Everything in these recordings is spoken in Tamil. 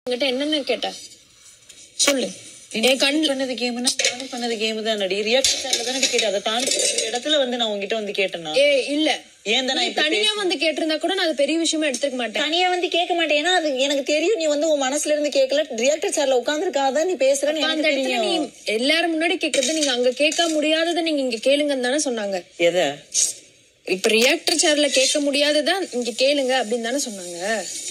உங்ககிட்ட என்னன்னு கேட்ட சொல்லு என் கண் பண்ணது கேம்னா நானும் பண்ணது கேம் தான் நடி ரியாக்ஷன் சார்ல தானே கேட்டேன் அதை தாண்டி ஒரு இடத்துல வந்து நான் உங்ககிட்ட வந்து கேட்டேனா ஏ இல்ல ஏன் தான் நீ நான் இப்ப தனியா வந்து கேட்டிருந்தா கூட நான் அது பெரிய விஷயமா எடுத்துக்க மாட்டேன் தனியா வந்து கேட்க மாட்டேன் ஏன்னா அது எனக்கு தெரியும் நீ வந்து உன் மனசுல இருந்து கேட்கல ரியாக்டர் சேர்ல உட்கார்ந்துருக்காத நீ பேசுறன்னு அந்த எனக்கு இடத்துல நீ தெரியும் எல்லாரும் முன்னாடி கேக்குறது நீங்க அங்க கேட்க முடியாததை நீங்க இங்க கேளுங்கன்னு தானே சொன்னாங்க எதை இப்ப ரியாக்டர் சேர்ல கேட்க முடியாததான் இங்க கேளுங்க அப்படின்னு தானே சொன்னாங்க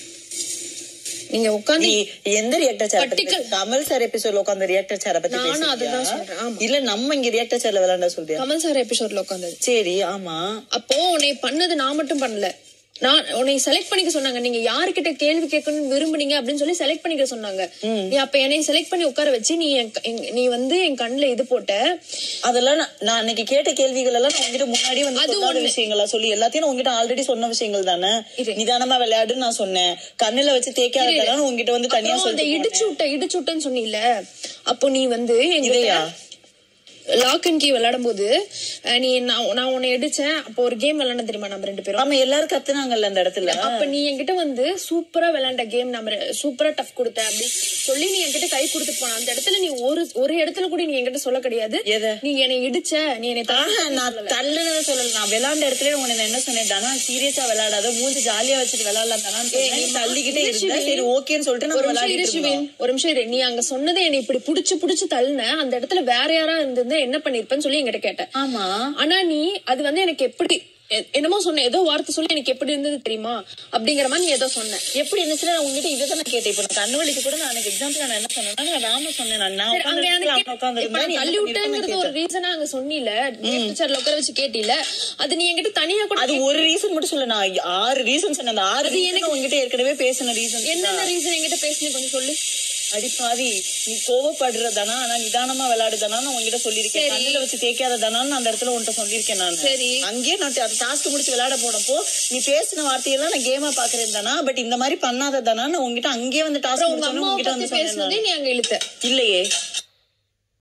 நீங்க உட்காந்து நீ எந்த reactor chair Particle- Kamal sir எபிசோட்ல உட்கார்ந்த ரியாக்டர் சேர பத்தி நானும் பேசுறியா? அதுதான் சொல்றேன், ஆமா. இல்ல நம்ம இங்க ரியாக்டர் சேர்ல விளையாண்ட சொல்றியா கமல் சார் எபிசோட்ல உட்காந்தது சரி ஆமா அப்போ உன்னை பண்ணது நான் மட்டும் பண்ணல நான் உன்னை செலக்ட் பண்ணிக்க சொன்னாங்க நீங்க யாருக்கிட்ட கேள்வி கேட்கணும்னு விரும்புனீங்க அப்படின்னு சொல்லி செலக்ட் பண்ணிக்க சொன்னாங்க நீ அப்ப என்னை செலக்ட் பண்ணி உட்கார வச்சு நீ என் க- என்- நீ வந்து என் கண்ணுல இது போட்ட அதெல்லாம் நான் நான் அன்னைக்கு கேட்ட கேள்விகள் எல்லாம் நான் உங்ககிட்ட முன்னாடி வந்து அது சொல்லாத விஷயங்களா சொல்லி எல்லாத்தையும் நான் உங்ககிட்ட ஆல்ரெடி சொன்ன விஷயங்கள் தானே இரு. நிதானமா விளையாடுன்னு நான் சொன்னேன் கண்ணுல வச்சு தேய்க்காததானே உங்ககிட்ட வந்து தனியா அப்புறம் அந்த சொல்லிட்டு இடிச்சு விட்ட இடிச்சு விட்டேன்னு சொன்னீல அப்போ நீ வந்து இதையா? எங்க லாக் அண்ட் கீ விளையாடும் போது அஹ், நீ நான் நான் உன்னை இடிச்சேன் அப்போ ஒரு கேம் விளையாட தெரியுமா நம்ம ரெண்டு பேரும் ஆமா எல்லாரும் கத்துனாங்கல்ல அந்த இடத்துல அப்ப நீ என்கிட்ட வந்து சூப்பரா விளையாண்ட கேம் நம்ம சூப்பரா டஃப் கொடுத்த அப்படி சொல்லி நீ என்கிட்ட கை கொடுத்து போன அந்த இடத்துல நீ ஒரு ஒரு இடத்துல கூட நீ என்கிட்ட சொல்ல கிடையாது எதை? நீ என்னை இடிச்ச நீ என்னை தள்ளி- ஆஹா, நான் தள்ளுனதை சொல்லல நான் விளையாண்ட இடத்துல உன்னை நான் என்ன சொன்னேன் தானா சீரியஸா விளையாடாத மூஞ்சி ஜாலியா வச்சுட்டு விளையாடலாம் தானு சொன்னேன். நீ தள்ளிக்கிட்டே இருந்த சரி ஓகேன்னு சொல்லிட்டு ஒரு நம்ம நிமிஷம் இரு விளையாடிட்டு சிவின் இருந்தோம். ஒரு நிமிஷம் இரு நீ அங்க சொன்னதை என்னை இப்படி புடிச்சு புடிச்சு தள்ளுன அந்த இடத்துல வேற யாரா இருந்திருந்தா என்ன பண்ணிருப்பேன்னு சொல்லி என்கிட்ட கேட்டேன் ஆமா ஆனா நீ அது வந்து எனக்கு எப்படி எ- என்னமோ சொன்ன ஏதோ வார்த்தை சொல்லி எனக்கு எப்படி இருந்தது தெரியுமா அப்படிங்கிற மாதிரி நீ ஏதோ சொன்ன எப்படி இருந்துச்சுன்னா நான் உங்ககிட்ட இதை தான் நான் கேட்டேன் இப்போ நான் கண்ணு வலிக்கு கூட நான் எனக்கு எக்ஸாம்பிள் நான் என்ன சொன்னேன்னா நான் ராம சொன்னேன் நான் நான் சரி, அங்க உட்கார்ந்த எனக்கு இடத்துல அவன் உட்கார்ந்து இப்ப நான் தள்ளி விட்டேங்கிறது ஒரு ரீசனா அங்க சொன்னீல சேர்ல உட்கார வச்சு கேட்டில அது நீ என்கிட்ட தனியா கூட அது ஒரு ரீசன் மட்டும் சொல்ல நான் ஆறு ரீசன் சொன்னேன் அந்த ஆறு ரீசன் உங்ககிட்ட ஏற்கனவே பேசின ரீசன் என்னென்ன ரீசன் என்கிட்ட பேசுனீங்க கொஞ்சம் சொல்லு அடிப்பாவி நீ கோவப்படுறதானா ஆனா நிதானமா விளையாடுதானா நான் உங்ககிட்ட சொல்லியிருக்கேன் கண்ணுல வச்சு தேய்க்காததானான்னு அந்த இடத்துல உன்கிட்ட சொல்லியிருக்கேன் நான் சரி. அங்கேயே நான் அந்த டாஸ்க் முடிச்சு விளையாட போனப்போ நீ பேசின வார்த்தையெல்லாம் நான் கேமா பாக்குறேன் தானா பட் இந்த மாதிரி பண்ணாததானா நான் உங்ககிட்ட அங்கேயே வந்து டாஸ்க் உங்க முடிச்சோன்னு அம்மாவை உங்ககிட்ட பத்தி வந்து சொன்னேன் பேசுனதே நீ அங்க இழுத்த நான். இல்லையே